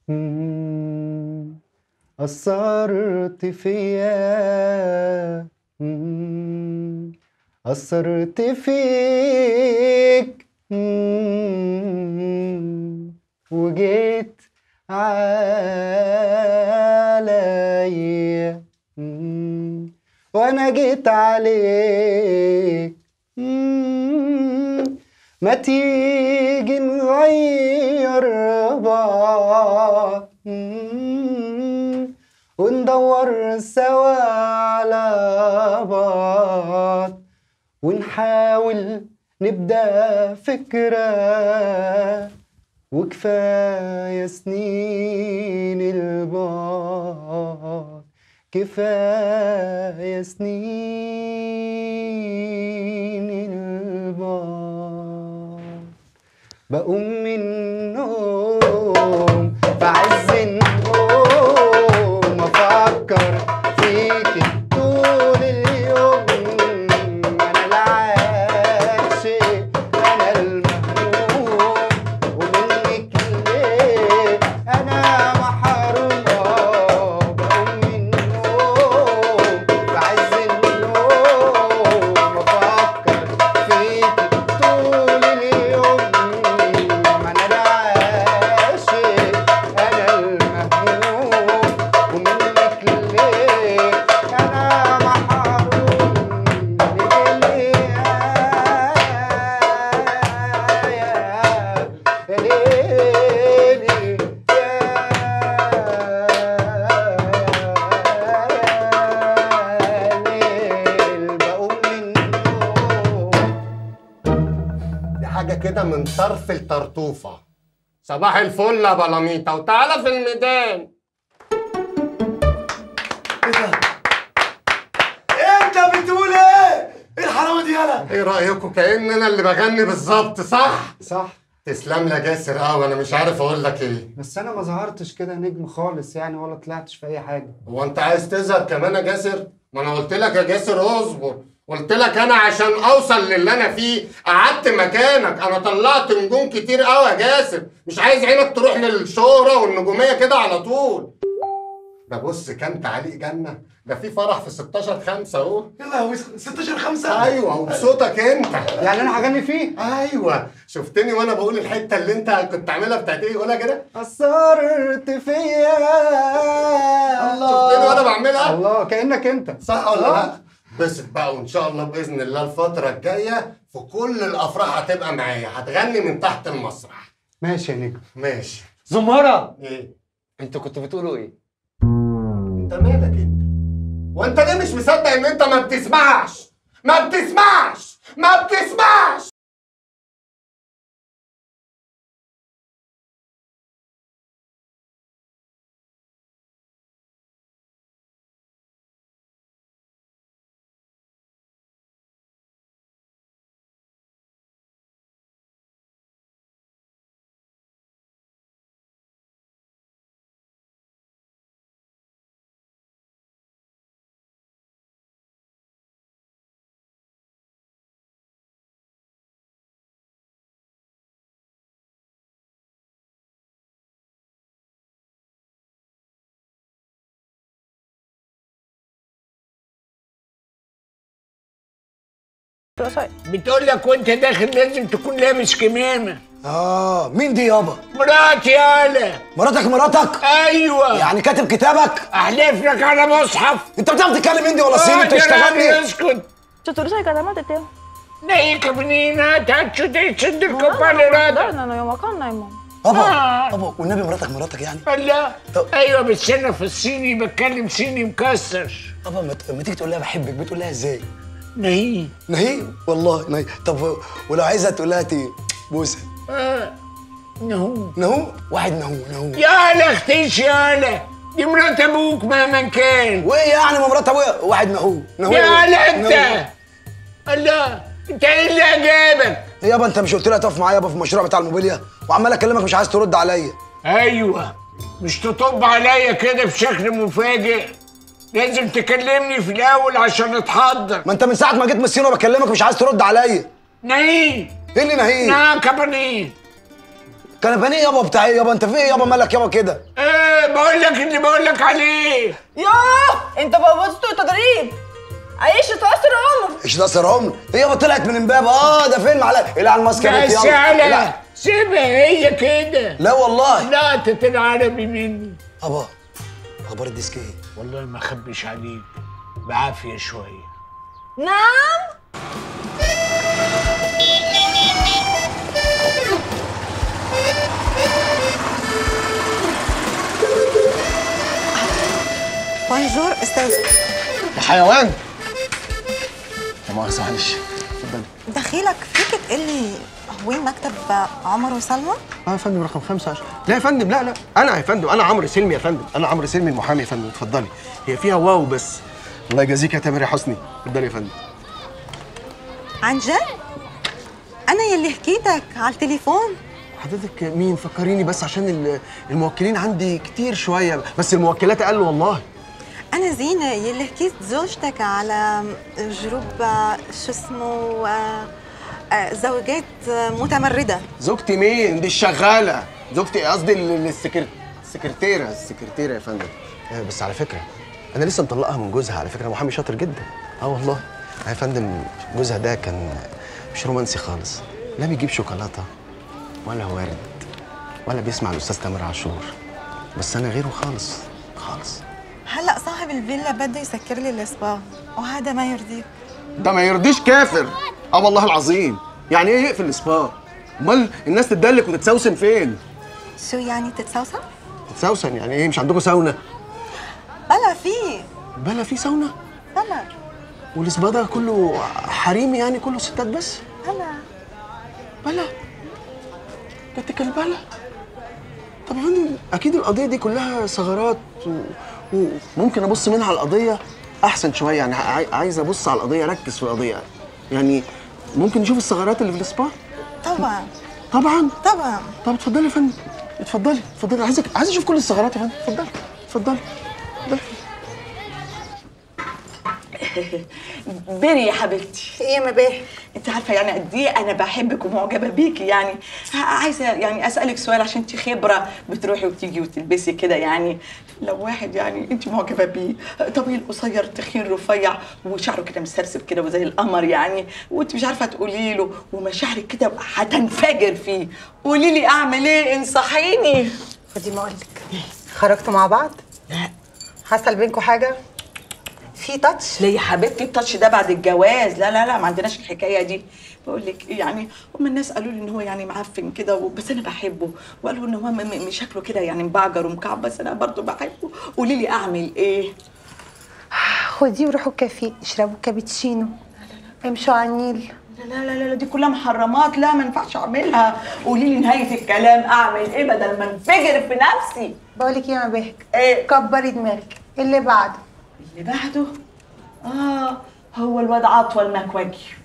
مم. أثرت فيا مم. أثرت فيك مم. وجيت عليا مم. وأنا جيت عليك مم. ما تيجي نغير بعض مم. وندور سوا على بعض ونحاول نبدأ فكرة وكفاية سنين البعد كفاية سنين البعد بقوم من النوم في عز النوم افكر فيك طول اليوم انا العاشق انا المهموم ومنك ليه انا محروم بقوم من النوم في عز النوم افكر فيك طول اليوم ما انا العاشق انا المهموم ومنك ليه انا محروم ليه يا ليلي يا ليل بقوم من النوم دي حاجة كده من طرف الطرطوفة صباح الفل يا بلاميطة وتعالى في الميدان انت بتقول ايه؟ ايه الحلاوه دي يالا؟ ايه رأيكم كأن انا اللي بغني بالظبط صح؟ صح تسلم لي يا جاسر قوي انا مش عارف اقول لك ايه بس انا ما ظهرتش كده نجم خالص يعني ولا طلعتش في اي حاجه هو انت عايز تظهر كمان يا جاسر؟ ما انا قلت لك يا جاسر اصبر قلت لك انا عشان اوصل للي انا فيه قعدت مكانك انا طلعت نجوم كتير قوي يا جاسر مش عايز عينك تروح للشهرة والنجومية كده على طول ده بص كان تعليق جنة ده في فرح في 16 5 اهو يلا هو 16 5 ايوه وبصوتك انت يعني انا هغني فيه ايوه شفتني وانا بقول الحته اللي انت كنت عاملها بتاعت ايه قولها كده اثرت فيا الله شفتني وانا بعملها الله كانك انت صح ولا آه. لا بس بقى وان شاء الله باذن الله الفتره الجايه في كل الافراح هتبقى معايا هتغني من تحت المسرح ماشي يا نجم ماشي زمارة ايه انتوا كنتوا بتقولوا ايه؟ انت مالك انت وانت ليه مش مصدق ان انت ما بتسمعش ما بتسمعش ما بتسمعش بتقول لك وانت داخل لازم تكون لابس كمامه اه مين دي يابا؟ مراتي يالا مراتك مراتك؟ ايوه يعني كاتب كتابك؟ احلف لك على مصحف انت بتعرف تتكلم هندي ولا صيني؟ انت آه، يا بتشتغلني؟ راجل اسكت Tuturusa ikadama teteo. Nei caponina, taccio dei del Dai, copale rada. no, no, ma kan naimo. بابا آه. بابا والنبي مراتك مراتك يعني؟ لا طب- ايوه بس انا في الصيني بتكلم صيني مكسر بابا ما ت- ما تيجي تقول لها بحبك بتقول لها ازاي؟ نهي نهي والله نهي طب ولو عايزها تقول لها تي بوسه اه نهو نهو واحد نهو نهو يالا اختيش يالا دي مرات ابوك مهما كان وايه يعني ما مرات ابويا واحد نهو نهو يالا نهو. انت الله انت ايه اللي عجبك يابا انت مش قلت لها تقف معايا يابا في المشروع بتاع الموبيليا وعمال اكلمك مش عايز ترد عليا ايوه مش تطب عليا كده بشكل مفاجئ لازم تكلمني في الاول عشان اتحضر ما انت من ساعه ما جيت من الصين وبكلمك مش عايز ترد عليا نهي ايه اللي نهي نعم كاباني كان بانيه يابا بتاع ايه يابا انت في ايه يابا مالك يابا كده ايه بقول لك اللي بقول لك عليه ياه انت بوظته تدريب عيش تأثر عمر ايش ده سرهم ايه يابا طلعت من امبابه اه ده فيلم على ايه على الماسكه يا بيت يلا سهلة لا. سيبها هي كده لا والله لا العربي مني ابا اخبار الديسك ايه والله ما اخبيش عليك بعافية شوية نعم بونجور استاذ يا حيوان لا مؤاخذة معلش اتفضلي دخيلك فيك تقول لي وين مكتب عمر وسلمى؟ اه يا فندم رقم 15 لا يا فندم لا لا انا يا فندم انا عمرو سلمي يا فندم انا عمرو سلمي المحامي يا فندم اتفضلي هي فيها واو بس الله يجازيك يا تامر يا حسني اتفضلي يا فندم عن جد؟ أنا يلي حكيتك على التليفون حضرتك مين فكريني بس عشان ال- الموكلين عندي كتير شويه بس الموكلات اقل والله أنا زينة يلي حكيت زوجتك على جروب آه، شو اسمه آه، آه، زوجات آه، متمردة زوجتي مين دي الشغاله زوجتي قصدي ال- ال- السكر... السكرتيره السكرتيره يا فندم آه، بس على فكره انا لسه مطلقها من جوزها على فكره محامي شاطر جدا اه والله يا فندم جوزها ده كان مش رومانسي خالص لا بيجيب شوكولاته ولا ورد ولا بيسمع الاستاذ تامر عاشور بس انا غيره خالص خالص هلا صاحب الفيلا بده يسكر لي السبا وهذا ما يرضيك ده ما يرضيش كافر اه والله العظيم يعني ايه يقفل السبا امال الناس تتدلك وتتسوسن فين شو يعني تتسوسن؟ تتسوسن يعني ايه مش عندكم ساونا بلا في بلا في ساونا بلا والسبا ده كله حريمي يعني كله ستات بس بلا بلا جاتك البلا طب يعني اكيد القضيه دي كلها ثغرات و- وممكن ابص منها على القضيه احسن شويه يعني عاي- عايز ابص على القضيه اركز في القضيه يعني ممكن نشوف الثغرات اللي في السبا طبعا طبعا طبعا طب اتفضلي يا فندم اتفضلي اتفضلي عايزك عايز اشوف كل الثغرات يا فندم اتفضلي اتفضلي اتفضلي بيري يا حبيبتي ايه ما بيه انت عارفه يعني قد ايه انا بحبك ومعجبه بيكي يعني ع- عايزه يعني اسالك سؤال عشان انت خبره بتروحي وتيجي وتلبسي كده يعني لو واحد يعني انت معجبه بيه طويل قصير تخين رفيع وشعره كده مسرسب كده وزي القمر يعني وانت مش عارفه تقولي له ومشاعرك كده هتنفجر فيه قولي لي اعمل ايه انصحيني خدي ما اقولك خرجتوا مع بعض؟ لا حصل بينكم حاجة؟ في تاتش؟ ليه يا حبيبتي التاتش ده بعد الجواز لا لا لا ما عندناش الحكايه دي بقول لك يعني هم الناس قالوا لي ان هو يعني معفن كده و- بس انا بحبه وقالوا ان هو م- م- شكله كده يعني مبعجر ومكعب بس انا برضو بحبه قولي لي اعمل ايه خديه وروحوا الكافيه اشربوا كابتشينو امشوا على النيل لا لا لا لا دي كلها محرمات لا ما ينفعش اعملها قولي لي نهايه الكلام اعمل ايه بدل ما انفجر في نفسي بقولك ايه يا مباهج ايه كبري دماغك اللي بعده اللي بعده اه هو الواد عطوه المكواجي